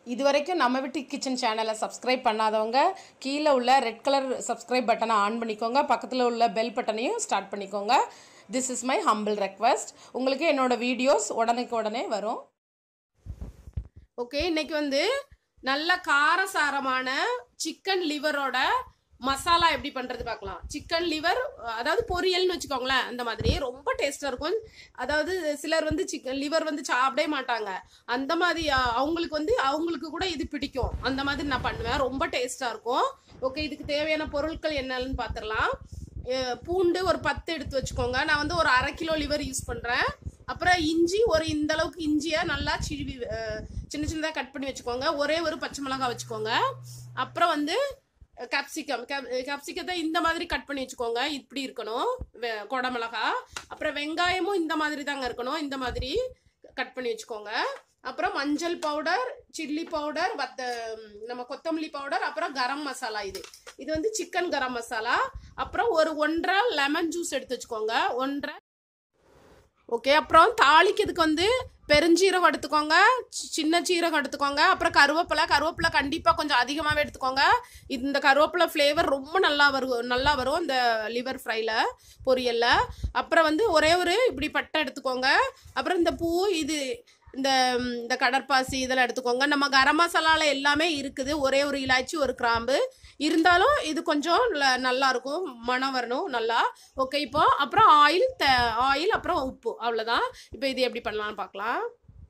இது வரைக்கும் நம்ம வீட்டு கிச்சன் சேனலை சப்ஸ்கிரைப் பண்ணாதவங்க கீழே உள்ள ரெட் கலர் சப்ஸ்கிரைப் பட்டனை ஆன் பண்ணிக்கோங்க பக்கத்தில் உள்ள பெல் பட்டனையும் ஸ்டார்ட் பண்ணிக்கோங்க this is my humble request உங்களுக்கு என்னோட வீடியோஸ் உடனுக்கு உடனே வரும் ஓகே இன்னைக்கு வந்து நல்ல காரசாரமான சிக்கன் லிவரோட மசாலா எப்படி பண்றது பார்க்கலாம் சிக்கன் லிவர் அதாவது பொரியல்னு வச்சுக்கோங்களேன் அந்த மாதிரி ரொம்ப டேஸ்டா இருக்கும் அதாவது சிலர் வந்து சிக்கன் லிவர் வந்து சாப்பிடவே மாட்டாங்க அந்த மாதிரி அஹ், அவங்களுக்கு வந்து அவங்களுக்கு கூட இது பிடிக்கும் அந்த மாதிரி நான் பண்ணுவேன் ரொம்ப டேஸ்டா இருக்கும் ஓகே இதுக்கு தேவையான பொருட்கள் என்னன்னு பார்த்துடலாம் அஹ், பூண்டு ஒரு பத்து எடுத்து வச்சுக்கோங்க நான் வந்து ஒரு அரை கிலோ லிவர் யூஸ் பண்றேன் அப்புறம் இஞ்சி ஒரு இந்த அளவுக்கு இஞ்சியை நல்லா சிழுவி அஹ், சின்ன சின்னதாக கட் பண்ணி வச்சுக்கோங்க ஒரே ஒரு பச்சை மிளகாய் வச்சுக்கோங்க அப்புறம் வந்து கேப்சிகம் கேப்சிகத்தை இந்த மாதிரி கட் பண்ணி வச்சுக்கோங்க இப்படி இருக்கணும் வெ- குடமிளகா அப்புறம் வெங்காயமும் இந்த மாதிரி தாங்க இருக்கணும் இந்த மாதிரி கட் பண்ணி வச்சுக்கோங்க அப்புறம் மஞ்சள் பவுடர் சில்லி பவுடர் வத்த ம், நம்ம கொத்தமல்லி பவுடர் அப்புறம் கரம் மசாலா இது இது வந்து சிக்கன் கரம் மசாலா அப்புறம் ஒரு ஒன்றரை லெமன் ஜூஸ் எடுத்து வச்சுக்கோங்க ஒன்றரை ஓகே அப்புறம் தாளிக்கிறதுக்கு வந்து பெருஞ்சீரகம் எடுத்துக்கோங்க சி- சின்ன சீரகம் எடுத்துக்கோங்க அப்புறம் கருவேப்பிலை கருவேப்பிலை கண்டிப்பாக கொஞ்சம் அதிகமாகவே எடுத்துக்கோங்க இந்த கருவேப்பிலை ஃப்ளேவர் ரொம்ப நல்லா வரும் நல்லா வரும் இந்த லிவர் ஃப்ரைல பொரியலில் அப்புறம் வந்து ஒரே ஒரு இப்படி பட்டை எடுத்துக்கோங்க அப்புறம் இந்த பூ இது இந்த ம், இந்த கடற்பாசி இதெல்லாம் எடுத்துக்கோங்க நம்ம கரம் மசாலால எல்லாமே இருக்குது ஒரே ஒரு இலாச்சி ஒரு கிராம்பு இருந்தாலும் இது கொஞ்சம் ல- நல்லா இருக்கும் மனம் வரணும் நல்லா ஓகே இப்போ அப்புறம் ஆயில் த ஆயில் அப்புறம் உப்பு அவ்வளோதான் இப்போ இது எப்படி பண்ணலாம்னு பார்க்கலாம்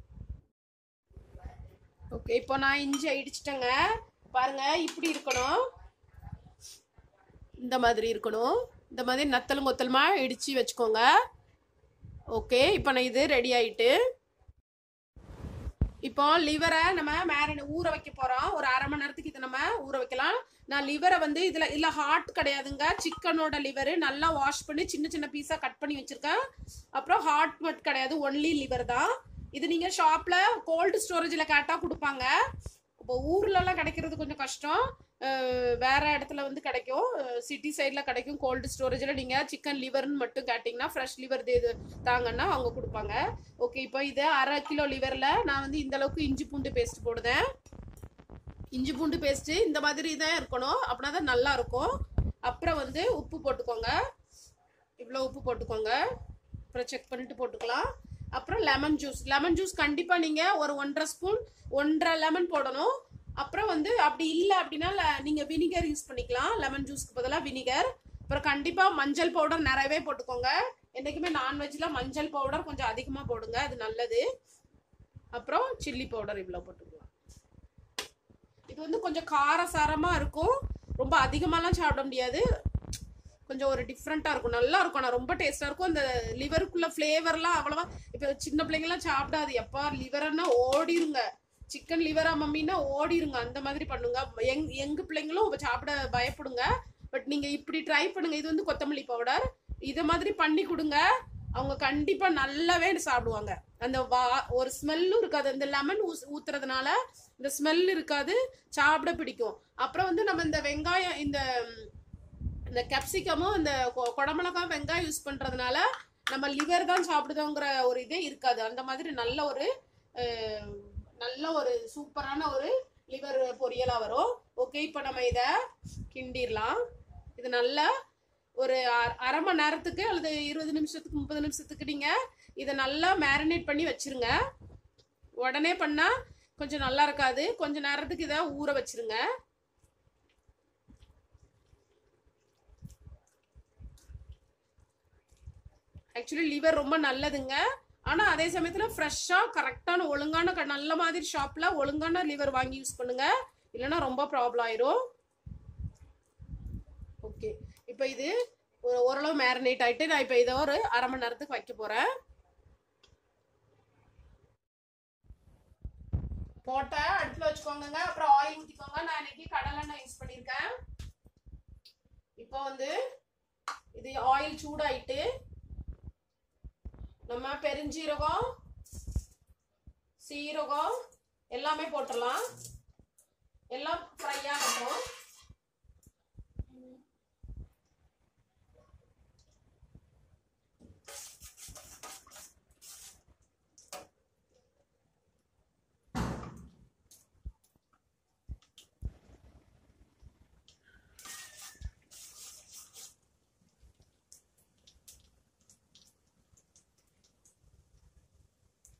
ஓகே இப்போ நான் இஞ்சி இடிச்சிட்டேங்க பாருங்க இப்படி இருக்கணும் இந்த மாதிரி இருக்கணும் இந்த மாதிரி நத்தலும் கொத்தலுமா இடிச்சு வச்சுக்கோங்க ஓகே இப்போ நான் இது ரெடி ஆயிட்டு இப்போ லிவரை நம்ம மேரின ஊற வைக்க போறோம் ஒரு அரை மணி நேரத்துக்கு இதை நம்ம ஊற வைக்கலாம் நான் லிவரை வந்து இதுல இல்ல ஹார்ட் கிடையாதுங்க சிக்கனோட லிவர் நல்லா வாஷ் பண்ணி சின்ன சின்ன பீஸா கட் பண்ணி வச்சிருக்கேன் அப்புறம் ஹார்ட் மட்டும் கிடையாது ஒன்லி லிவர் தான் இது நீங்க ஷாப்ல கோல்டு ஸ்டோரேஜ்ல கேட்டா கொடுப்பாங்க இப்போ ஊர்ல எல்லாம் கிடைக்கிறது கொஞ்சம் கஷ்டம் அஹ் வேற இடத்துல வந்து கிடைக்கும் சிட்டி சைட்ல கிடைக்கும் கோல்டு ஸ்டோரேஜ்ல நீங்க சிக்கன் லிவர்னு மட்டும் கேட்டிங்கன்னா ஃப்ரெஷ் லிவர் இது தாங்கன்னா அவங்க கொடுப்பாங்க ஓகே இப்போ இது அரை கிலோ லிவர்ல நான் வந்து இந்த அளவுக்கு இஞ்சி பூண்டு பேஸ்ட் போடுதேன் இஞ்சி பூண்டு பேஸ்ட் இந்த மாதிரி தான் இருக்கணும் அப்படின்னா தான் நல்லா இருக்கும் அப்புறம் வந்து உப்பு போட்டுக்கோங்க இவ்வளோ உப்பு போட்டுக்கோங்க அப்புறம் செக் பண்ணிட்டு போட்டுக்கலாம் அப்புறம் லெமன் ஜூஸ் லெமன் ஜூஸ் கண்டிப்பாக நீங்கள் ஒரு ஒன்றரை ஸ்பூன் ஒன்றரை லெமன் போடணும் அப்புறம் வந்து அப்படி இல்லை அப்படின்னா ல- நீங்க வினிகர் யூஸ் பண்ணிக்கலாம் லெமன் ஜூஸ்க்கு பதிலாக வினிகர் அப்புறம் கண்டிப்பா மஞ்சள் பவுடர் நிறையவே போட்டுக்கோங்க என்னைக்குமே நான்வெஜ்ல மஞ்சள் பவுடர் கொஞ்சம் அதிகமா போடுங்க அது நல்லது அப்புறம் சில்லி பவுடர் இவ்வளோ போட்டுக்கலாம் இது வந்து கொஞ்சம் காரசாரமா இருக்கும் ரொம்ப அதிகமாலாம் சாப்பிட முடியாது கொஞ்சம் ஒரு டிஃப்ரெண்ட்டாக இருக்கும் நல்லா இருக்கும் ஆனால் ரொம்ப டேஸ்ட்டாக இருக்கும் அந்த லிவருக்குள்ள ஃப்ளேவர்லாம் அவ்வளோவா இப்போ சின்ன பிள்ளைங்கலாம் சாப்பிடாது எப்பா லிவர்னா ஓடிருங்க சிக்கன் லிவரா மம்மின்னா ஓடிருங்க அந்த மாதிரி பண்ணுங்க எங் எங்க பிள்ளைங்களும் இப்ப சாப்பிட பயப்படுங்க பட் நீங்க இப்படி ட்ரை பண்ணுங்க இது வந்து கொத்தமல்லி பவுடர் இதை மாதிரி பண்ணி கொடுங்க அவங்க கண்டிப்பா நல்லாவே சாப்பிடுவாங்க அந்த வா ஒரு ஸ்மெல்லும் இருக்காது அந்த லெமன் ஊத்துறதுனால இந்த ஸ்மெல் இருக்காது சாப்பிட பிடிக்கும் அப்புறம் வந்து நம்ம இந்த வெங்காயம் இந்த ம், இந்த கேப்சிகமும் இந்த கொ- குடமிளகாய் வெங்காயம் யூஸ் பண்றதுனால நம்ம லிவர் தான் சாப்பிடுதோங்கிற ஒரு இதே இருக்காது அந்த மாதிரி நல்ல ஒரு அஹ், நல்ல ஒரு சூப்பரான ஒரு லிவர் பொரியலா வரும் ஓகே இப்போ நம்ம இதை கிண்டிடலாம் இது நல்லா ஒரு அ- அரை மணி நேரத்துக்கு அல்லது இருபது நிமிஷத்துக்கு முப்பது நிமிஷத்துக்கு நீங்க இதை நல்லா மேரினேட் பண்ணி வச்சிருங்க உடனே பண்ணா கொஞ்சம் நல்லா இருக்காது கொஞ்ச நேரத்துக்கு இதை ஊற வச்சிருங்க ஆக்சுவலி லிவர் ரொம்ப நல்லதுங்க ஆனா அதே சமயத்துல ஃப்ரெஷ்ஷா கரெக்டான ஒழுங்கான க- நல்ல மாதிரி ஷாப்ல ஒழுங்கான லிவர் வாங்கி யூஸ் பண்ணுங்க இல்லைன்னா ரொம்ப ப்ராப்ளம் ஆயிரும் ஓகே இப்போ இது ஒரு ஓரளவு மேரினேட் ஆயிட்டு நான் இப்போ இதை ஒரு அரை மணி நேரத்துக்கு வைக்க போறேன் போட்ட அடுப்புல வச்சுக்கோங்க அப்புறம் ஆயில் ஊத்திக்கோங்க நான் இன்னைக்கு கடலெண்ணெய் யூஸ் பண்ணியிருக்கேன் இப்போ வந்து இது ஆயில் சூடாயிட்டு நம்ம பெருஞ்சீரகம் சீரகம் எல்லாமே போட்டுடலாம் எல்லாம் ஃப்ரை ஆகட்டும்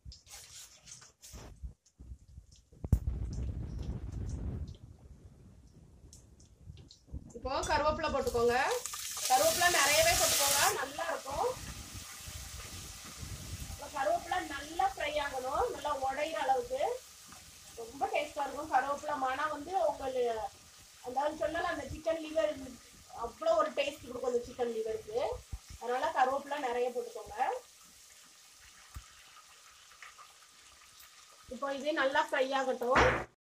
இப்போ கருவேப்பிலை போட்டுக்கோங்க கருவேப்பிலை நிறையவே போட்டுக்கோங்க நல்லா இருக்கும் இப்போ கருவேப்பிலை நல்லா ஃப்ரை ஆகணும் நல்லா உடையிற அளவுக்கு ரொம்ப டேஸ்டா இருக்கும் கருவேப்பிலை மனம் வந்து உங்களுக்கு அதாவது சொல்லல அந்த சிக்கன் லிவர் அவ்வளோ ஒரு டேஸ்ட் கொடுக்கும் அந்த சிக்கன் லிவருக்கு அதனால கருவேப்பிலை நிறைய போட்டுக்கோங்க இப்போ இது நல்லா ஃப்ரை ஆகட்டும்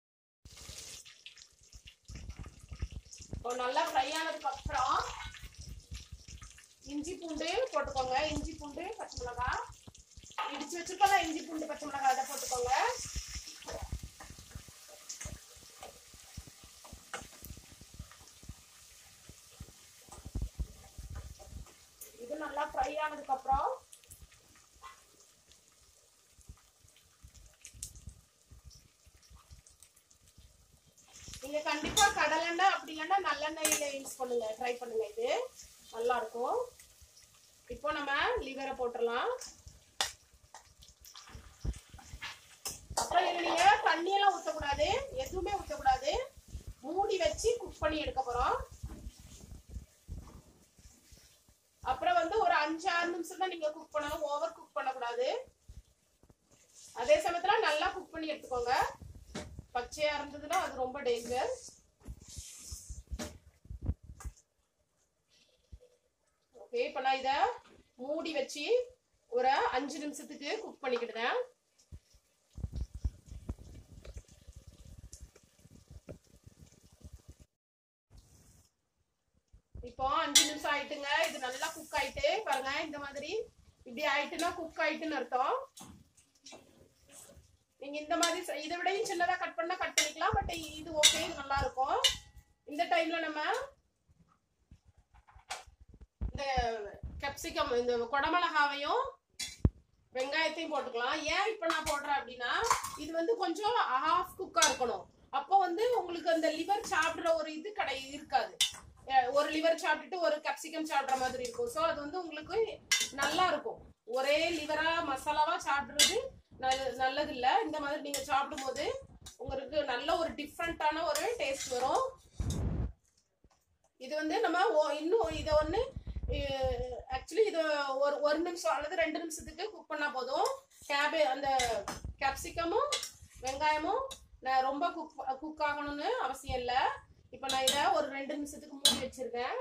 இப்போ நல்லா ஃப்ரை ஆனதுக்கு அப்புறம் இஞ்சி பூண்டு போட்டுக்கோங்க இஞ்சி பூண்டு பச்சை மிளகாய் இடிச்சு வச்சிருக்கோம்ல இஞ்சி பூண்டு பச்சை மிளகாய் அதை போட்டுக்கோங்க இது நல்லா ஃப்ரை ஆனதுக்கு அப்புறம் நீங்க கண்டிப்பா கடலெண்ணெய் அப்படி இல்லைன்னா நல்லெண்ணெயில யூஸ் பண்ணுங்க ட்ரை பண்ணுங்க இது நல்லா இருக்கும் இப்போ நம்ம லிவரை போட்டுடலாம் அப்புறம் இதுல நீங்க தண்ணியெல்லாம் ஊத்தக்கூடாது எதுவுமே ஊத்தக்கூடாது மூடி வச்சு குக் பண்ணி எடுக்க போறோம் அப்புறம் வந்து ஒரு அஞ்சு ஆறு நிமிஷம் தான் நீங்க குக் பண்ணணும் ஓவர் குக் பண்ணக்கூடாது அதே சமயத்துல நல்லா குக் பண்ணி எடுத்துக்கோங்க பச்சையா இருந்ததுன்னா அது ரொம்ப டேஞ்சர் ஓகே இப்போ நான் இத மூடி வச்சு ஒரு அஞ்சு நிமிஷத்துக்கு குக் பண்ணிக்கிடுறேன் இப்போ அஞ்சு நிமிஷம் ஆயிட்டுங்க இது நல்லா குக் ஆயிட்டு பாருங்க இந்த மாதிரி இப்படி ஆயிட்டுன்னா குக் ஆயிட்டுன்னு அர்த்தம் நீங்க இந்த மாதிரி செ- இதை விடையும் சின்னதா கட் பண்ணா கட் பண்ணிக்கலாம் பட் இது ஓகே இது நல்லா இருக்கும் இந்த டைம்ல நம்ம இந்த கேப்சிகம் இந்த குடமிளகாவையும் வெங்காயத்தையும் போட்டுக்கலாம் ஏன் இப்ப நான் போடுறேன் அப்படின்னா இது வந்து கொஞ்சம் ஹாஃப் குக்கா இருக்கணும் அப்போ வந்து உங்களுக்கு அந்த லிவர் சாப்பிடுற ஒரு இது கடை இருக்காது அஹ் ஒரு லிவர் சாப்பிட்டுட்டு ஒரு கேப்சிகம் சாப்பிடுற மாதிரி இருக்கும் ஸோ அது வந்து உங்களுக்கு நல்லா இருக்கும் ஒரே லிவரா மசாலாவா சாப்பிடுறது நல்ல- நல்லது இல்ல இந்த மாதிரி நீங்க சாப்பிடும்போது உங்களுக்கு நல்ல ஒரு டிஃப்ரெண்டான ஒரு டேஸ்ட் வரும் இது வந்து நம்ம ஓ- இன்னும் இதை ஒன்று ஆக்சுவலி இது ஒரு ஒரு நிமிஷம் அல்லது ரெண்டு நிமிஷத்துக்கு குக் பண்ணா போதும் கேபே அந்த கேப்சிகமும் வெங்காயமும் நான் ரொம்ப குக் குக் ஆகணும்னு அவசியம் இல்லை இப்போ நான் இதை ஒரு ரெண்டு நிமிஷத்துக்கு மூடி வச்சிருக்கேன்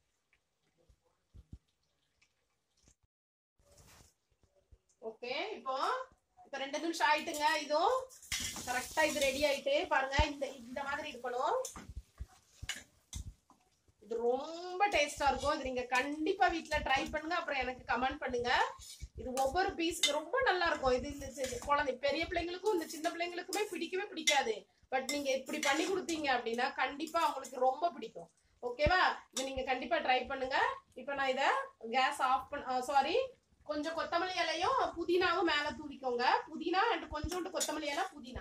ஓகே இப்போ இப்போ ரெண்டு நிமிஷம் ஆயிட்டுங்க இதுவும் கரெக்டா இது ரெடி ஆயிட்டு பாருங்க இந்த இந்த மாதிரி இருக்கணும் இது ரொம்ப டேஸ்டா இருக்கும் இது நீங்க கண்டிப்பா வீட்ல ட்ரை பண்ணுங்க அப்புறம் எனக்கு கமெண்ட் பண்ணுங்க இது ஒவ்வொரு பீஸ் ரொம்ப நல்லா இருக்கும் இது இந்த சி- குழந்தை பெரிய பிள்ளைங்களுக்கும் இந்த சின்ன பிள்ளைங்களுக்குமே பிடிக்கவே பிடிக்காது பட் நீங்க இப்படி பண்ணி கொடுத்தீங்க அப்படின்னா கண்டிப்பா அவங்களுக்கு ரொம்ப பிடிக்கும் ஓகேவா இது நீங்க கண்டிப்பா ட்ரை பண்ணுங்க இப்போ நான் இத கேஸ் ஆஃப் பண்ண சாரி கொஞ்சம் கொத்தமல்லி இலையும் புதினாவும் மேல தூவிக்கோங்க புதினா அண்ட் கொஞ்சோண்டு கொத்தமல்லி இலை புதினா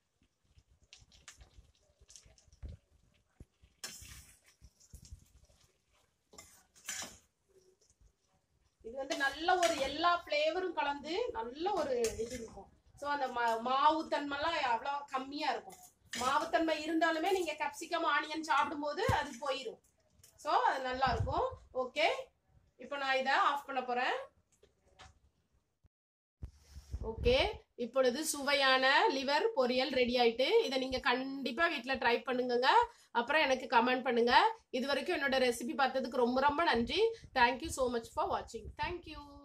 இது வந்து நல்ல ஒரு எல்லா ஃப்ளேவரும் கலந்து நல்ல ஒரு இது இருக்கும் ஸோ அந்த மா- மாவு தன்மைலாம் அவ்வளோ கம்மியா இருக்கும் மாவுத்தன்மை இருந்தாலுமே நீங்க கேப்சிகம் ஆனியன் சாப்பிடும்போது அது போயிடும் ஸோ அது நல்லா இருக்கும் ஓகே இப்போ நான் இதை ஆஃப் பண்ண போறேன் ஓகே இப்பொழுது சுவையான லிவர் பொரியல் ரெடி ஆயிட்டு இதை நீங்க கண்டிப்பா வீட்ல ட்ரை பண்ணுங்க அப்புறம் எனக்கு கமெண்ட் பண்ணுங்க இது வரைக்கும் என்னோட ரெசிபி பார்த்ததுக்கு ரொம்ப ரொம்ப நன்றி தேங்க்யூ ஸோ மச் ஃபார் வாட்சிங் தேங்க்யூ